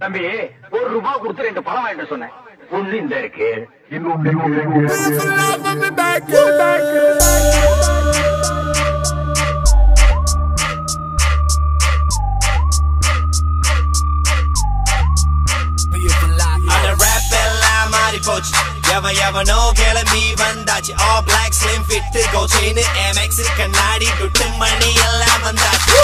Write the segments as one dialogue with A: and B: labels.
A: தம்பி ஒரு ரூபாய் கொடுத்து ரெண்டு பழம் வாங்கிட்டு சொன்னேன் ஒண்ணு இந்த இருக்கு
B: அந்த rap எல்லாம் மாறி போச்சு எவன் எவனோ கிளம்பி வந்தாச்சு all black slim fit go chain MX கண்ணாடி துட்டு மணி எல்லாம் வந்தாச்சு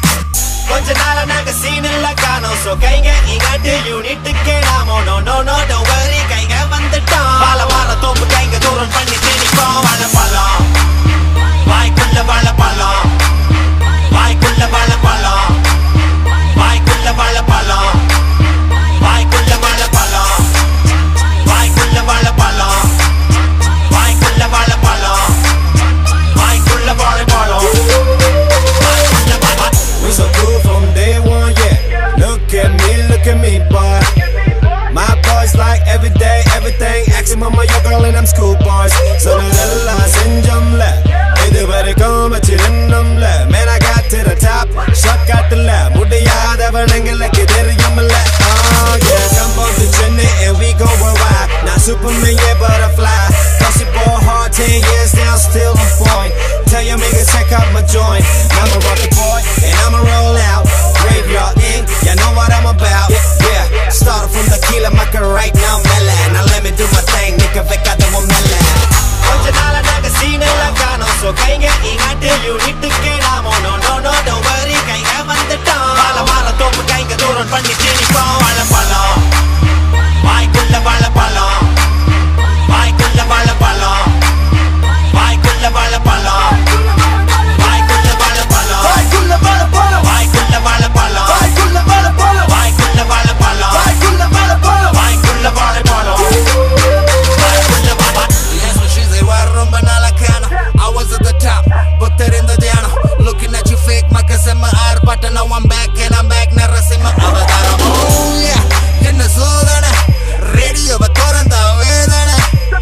B: கொஞ்ச நாள நாங்க சீன் இல்ல காணோம் சோ கைங்க இங்கட்டு யூனிட்டுக்கே நாமோ no no no don't worry கைங்க வந்துட்டோம் வாழ வாழ தோப்பு கைங்க தூரம் பண்ணி திணிப்போம் வாழ பழம் வாய்க்குள்ள வாழ பழம் வாய்க்குள்ள வாழ பழம் வாய்க்குள்ள வாழ பழம் வாய்க்குள்ள வாழைப்பழம் வாய்க்குள்ள வாழைப்பழம் வாய்க்குள்ள வாழைப்பழம் வாய்க்குள்ள வாழைப்பழம் வாய்க்குள்ள வாழை-
C: We so cool from day one, yeah. Look at me, look at me, boy. My boys like every day, everything. Asking mama, your girl and them school boys. So the lies in jumla. இதுவரை கோமச்சிருந்தோம்ல Man, I got to the top, shot காட்டுல முடியாதவனங்களுக்கு தெரியும்ல Oh yeah, come on to Chennai and we go worldwide Not Superman, yeah, butterfly Cause it ball hard, 10 years now, still on point Tell your niggas check out my joint I'm a rocky boy, and I'ma roll out Graveyard in, you know what I'm about Yeah, started from the killer, I can right now, melon Now let me do my thing, nigga, வைக்காத உன் melon
B: கொஞ்ச நாள நாங்க scene எல்லாம் காணோம் so கைங்க இங்கட்டு யூனிட்டுக்கே நாமோ no no no don't worry கைங்க வந்துட்டோம் வாழ வாழ தோப்பு கைங்க தூரம் பண்ணி திணிப்போம் வாழைப்பழம் வாய்க்குள்ள வாழைப்பழம் வாய்க்குள்ள வாழைப்பழம் வாய்க்குள்ள வாழைப்பழம் வாய்க்குள்ள வாழைப்பழம்
C: வாய்க்குள்ள வாழைப்பழம்
B: வாய்க்குள்ள வாழைப்பழம்
C: வாய்க்குள்ள வாழைப்பழம்
B: வாய்க்குள்ள வாழைப்பழம்
C: வாய்க்குள்ள வாழைப்பழம்
B: வாய்க்குள்ள வாழைப்பழம் வாய்க்குள்ள வாழை
D: That's what she said, why ரொம்ப நாளா காணோம் I was at the top, but தெரிந்த தியானம் Looking at you fake, மக்கசம்ம ஆர்ப்பாட்டம் Now I'm back and I'm back, Narasimha அவதாரம் Oh yeah, என்ன சோதனை ரேடியோவை திறந்த வேதனை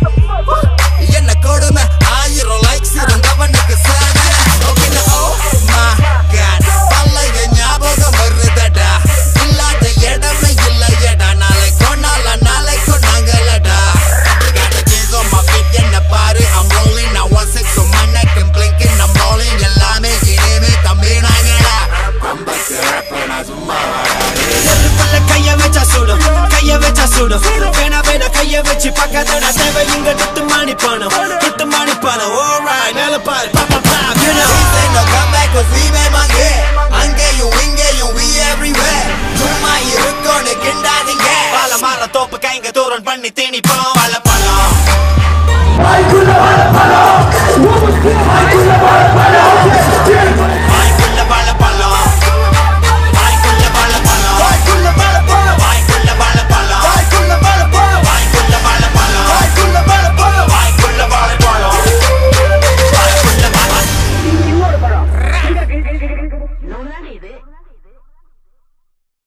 D: என்ன கொடுமை ஆயிரம் லைக்ஸ் இருந்தவனுக்கு சாதனை Okay, now, oh my God பல்லைய ஞாபகம் வருதடா இல்லாத இடமே இல்லையடா நாளை கொண்டால நாளை கொண்டாங்களடா Got the keys on my feet என்ன பாரு I'm rolling now one six on my neck and blinking I'm rolling எல்லாமே இனிமே தம்பி நாங்கடா பம்பக்கு rapper நான் சும்மா
B: நெருப்புல கைய வச்சா சுடும் கைய வச்சா சுடும் வேணா வேணா கைய வச்சு பக்கத்தடா தேவை இங்க துட்டு மாணி பணம் துட்டு மாணி பணம் alright மேல பாரு பாப்பா பாப் you know
D: We say no come back cause we made my get அங்கேயும் இங்கேயும் we everywhere சும்மா இருக்கோன்னு கிண்டாதீங்க
B: வாழ மாற தோப்பு கைங்க தூரம் பண்ணி திணிப்போம் வாழ பழம்
E: வாய்க்குள்ள வாழ பழம் வாய்க்குள்ள வாழ பழம்